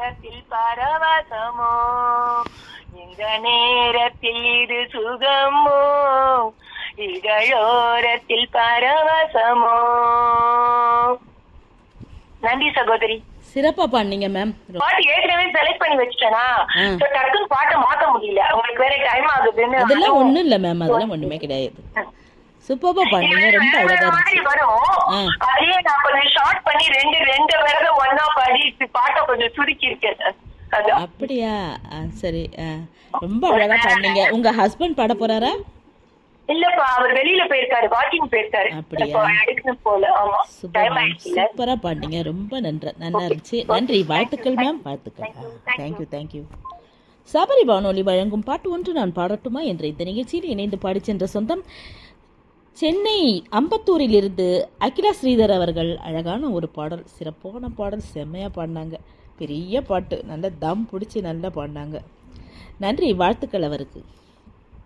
இகழோரத்தில் பரவசமோ இந்த நேரத்தில் இது சுகமோ இகழோரத்தில் பரவசமோ நன்றி சகோதரி சிறப்பா பாடினீங்க மேம் பாட்டு ஏற்கனவே செலக்ட் பண்ணி வச்சுட்டேனா ஆ. So, டக்குன்னு பாட்டை மாத்த முடியல உங்களுக்கு வேற டைம் ஆகுதுன்னு அதெல்லாம் ஒண்ணும் இல்ல மேம் அதெல்லாம் ஒண்ணுமே கிடையாது சூப்பர்பா பாடினீங்க ரொம்ப வேற அழகா மாதிரி இருந்துச்சு வரும் ஆ. அதையே நான் கொஞ்சம் ஷார்ட் பண்ணி ரெண்டு ரெண்டு விரத ஒன்னா பாடி இப்படி பாட்டை கொஞ்சம் சுருக்கி இருக்கேன் அதான் அப்படியா ஆ, சரி ஆ. ரொம்ப அழகா பாடினீங்க உங்க ஹஸ்பண்ட் பாட போறாரா இல்லப்பா அவர் வெளியில போயிருக்காரு வாக்கிங் போயிருக்காரு அப்படியா? இப்போ எடுக்கணும் போல ஆமா சூப்பர் டைம் மேம் ஆயிடுச்சுல சூப்பரா பாடினீங்க ரொம்ப நன்றி நல்லா இருந்துச்சு நன்றி வாழ்த்துக்கள் மேம் வாழ்த்துக்கள் தேங்க்யூ தேங்க்யூ சபரி வானொலி வழங்கும் பாட்டு ஒன்று நான் பாடட்டுமா என்ற இந்த நிகழ்ச்சியில் இணைந்து பாடிச் சென்ற சொந்தம் சென்னை அம்பத்தூரிலிருந்து அகிலா ஸ்ரீதர் அவர்கள் அழகான ஒரு பாடல் சிறப்பான பாடல் செம்மையாக பாடினாங்க பெரிய பாட்டு நல்ல தம் பிடிச்சி நல்லா பாடினாங்க நன்றி வாழ்த்துக்கள் அவருக்கு